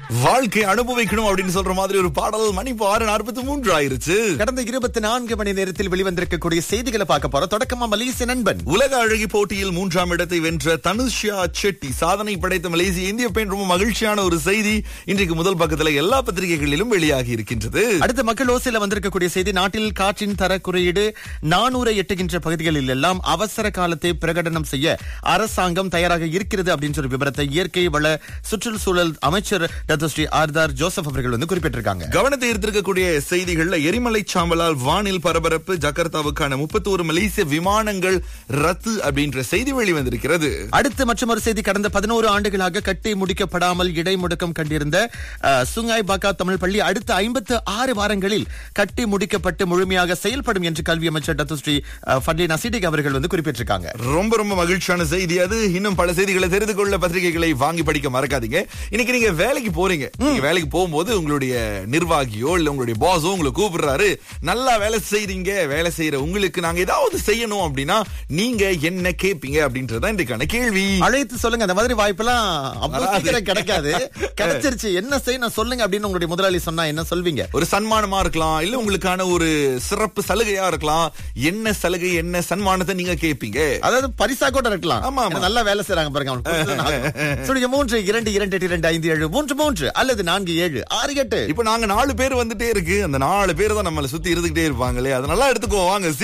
வாழ்க்கை அனுபவிக்கணும் அப்படின்னு சொல்ற மாதிரி ஒரு பாடல் மணி இப்போ ஆறு நாற்பத்தி மூன்று ஆயிருச்சு கடந்த இருபத்தி நான்கு மணி நேரத்தில் வெளிவந்திருக்கக்கூடிய செய்திகளை பார்க்க போறோம் தொடக்கமா மலேசிய நண்பன் உலக அழகி போட்டியில் மூன்றாம் இடத்தை வென்ற தனுஷ்யா செட்டி சாதனை படைத்த மலேசிய இந்திய பெண் ரொம்ப மகிழ்ச்சியான ஒரு செய்தி இன்றைக்கு முதல் பக்கத்துல எல்லா பத்திரிகைகளிலும் வெளியாகி இருக்கின்றது அடுத்து மக்கள் ஓசையில வந்திருக்கக்கூடிய செய்தி நாட்டில் காற்றின் தர குறியீடு நானூரை எட்டுகின்ற பகுதிகளில் எல்லாம் அவசர காலத்தை பிரகடனம் செய்ய அரசாங்கம் தயாராக இருக்கிறது அப்படின்னு சொல்லி விவரத்தை இயற்கை வள சுற்றுச்சூழல் அமைச்சர் டாக்டர் ஸ்ரீ ஆர்தார் ஜோசப் அவர்கள் வந்து குறிப்பிட்டிருக்காங்க கவனத்தை ஈர்த்திருக்கக்கூடிய செய்திகள்ல எரிமலை சாம்பலால் வானில் பரபரப்பு ஜகார்த்தாவுக்கான முப்பத்தோரு மலேசிய விமானங்கள் ரத்து அப்படின்ற செய்தி வெளிவந்திருக்கிறது அடுத்து மற்றொரு செய்தி கடந்த பதினோரு ஆண்டுகளாக கட்டி முடிக்கப்படாமல் இடைமுடக்கம் கண்டிருந்த அஹ், சுங்காய் பாக்கா தமிழ் பள்ளி அடுத்த ஐம்பத்து ஆறு வாரங்களில் கட்டி முடிக்கப்பட்டு முழுமையாக செயல்படும் என்று கல்வி அமைச்சர் டாக்டர் ஸ்ரீ அஹ், ஃபட்லி நசீடிக் அவர்கள் வந்து குறிப்பிட்டிருக்காங்க ரொம்ப ரொம்ப மகிழ்ச்சியான செய்தி அது இன்னும் பல செய்திகளை தெரிந்து கொள்ள பத்திரிகைகளை வாங்கி படிக்க மறக்காதீங்க இன்னைக்கு நீங்க வேலைக்கு போறீங்க நீங்க வேலைக்கு போகும்போது உங்களுடைய நிர்வாகியோ இல்ல உங்களுடைய பாஸோ உங்களை கூப்பிடுறாரு நல்லா வேலை செய்றீங்க வேலை செய்யற உங்களுக்கு நாங்க ஏதாவது செய்யணும் அப்படின்னா நீங்க என்ன கேப்பீங்க அப்படின்றதுதான் இன்றைக்கான கேள்வி அழைத்து சொல்லுங்க அந்த மாதிரி வாய்ப்பெல்லாம் அவ்வளவு வராது. சீக்கிரம் கிடைக்காது கிடைச்சிருச்சு என்ன செய்யணும் சொல்லுங்க அப்படின்னு உங்களுடைய முதலாளி சொன்னா என்ன சொல்வீங்க ஒரு சன்மானமா இருக்கலாம் இல்ல உங்களுக்கான ஒரு சிறப்பு சலுகையா இருக்கலாம் என்ன சலுகை என்ன சன்மானத்தை நீங்க கேப்பீங்க அதாவது பரிசா கூட இருக்கலாம் ஆமா, ஆமா. ஏன்னா நல்லா வேலை செய்றாங்க பாருங்க அவனுக்கு கொடுத்துதான் ஆகணும். சொல்லுங்க மூன்று இரண்டு இரண்டு எட்டு, இரண்டு ஐந்து ஏழு மூன்று மூன்று அல்லது நான்கு ஏழு ஆறு எட்டு இப்ப நாங்க நாலு பேர் வந்துட்டே இருக்கு அந்த நாலு பேர் தான் நம்மள சுத்தி இருந்துகிட்டே இருப்பாங்களே அதை நல்லா எடுத்துக்கோ வாங்க